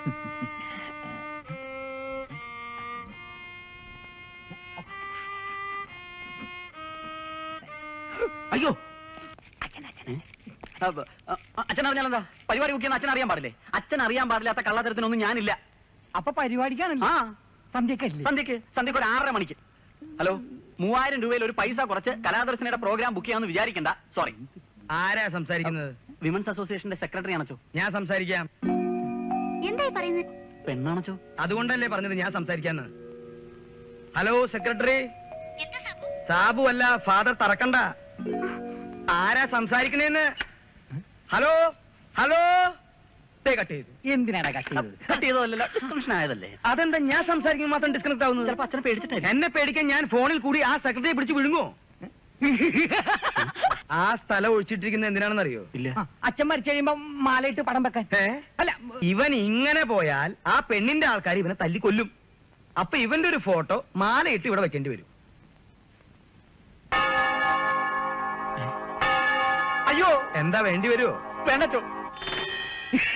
അയ്യോ അപ്പൊ, അ, അച്ഛൻ അറിഞ്ഞാൽ എന്താ പരിപാടി ബുക്കിയെന്ന് അച്ഛൻ അറിയാൻ പാടില്ലേ അച്ഛൻ അറിയാൻ പാടില്ലാത്ത കള്ളത്തരത്തിനൊന്നും ഞാനില്ല അപ്പൊ പരിപാടിക്കാണല്ലോ ആ സന്ധ്യക്കല്ലേ സന്ധ്യക്ക് സന്ധ്യക്ക് ഒരു ആറര മണിക്ക് ഹലോ മൂവായിരം രൂപയിൽ ഒരു പൈസ കുറച്ച് കലാദർശനയുടെ പ്രോഗ്രാം ബുക്ക് ചെയ്യാമെന്ന് വിചാരിക്കണ്ട സോറി ആരാ സംസാരിക്കുന്നത് വിമൻസ് അസോസിയേഷന്റെ സെക്രട്ടറി ആണച്ചോ ഞാൻ സംസാരിക്കാം എന്തായി പറയുന്നത് പെണ്ണാണച്ചോ അതുകൊണ്ടല്ലേ പറഞ്ഞത് ഞാൻ സംസാരിക്കാന്ന് ഹലോ സെക്രട്ടറി സാബു അല്ല ഫാദർ തറക്കണ്ട ആരാ സംസാരിക്കണേന്ന് ഹലോ ഹലോ ദേ കട്ട് ചെയ്തു എന്തിനാടാ കട്ട് ചെയ്തത് കട്ട് ചെയ്തതല്ലോ ഡിസ്കംഷൻ ആയതല്ലേ അതെന്താ ഞാൻ സംസാരിക്കുമ്പോൾ മാത്രം ഡിസ്കണക്ട് ആവുന്നത് ചിലപ്പോ അച്ഛനെ പേടിച്ചിട്ടായിരിക്കും എന്നെ പേടിക്കാൻ ഞാൻ ഫോണിൽ കൂടി ആ സെക്രട്ടറിയെ പിടിച്ച് വിഴുങ്ങോ ആ സ്ഥലം ഒഴിച്ചിട്ടിരിക്കുന്നത് എന്തിനാണെന്നറിയോ ഇല്ല ആ, അച്ഛൻ മരിച്ചു കഴിയുമ്പോ മാലയിട്ട് പടം വെക്കാൻ ഏ? അല്ല ഇവൻ ഇങ്ങനെ പോയാൽ ആ പെണ്ണിന്റെ ആൾക്കാർ ഇവനെ തല്ലി കൊല്ലും അപ്പൊ ഇവന്റെ ഒരു ഫോട്ടോ മാലയിട്ട് ഇവിടെ വെക്കേണ്ടി വരും അയ്യോ എന്താ വേണ്ടി വരുമോ വേണ്ടച്ചോ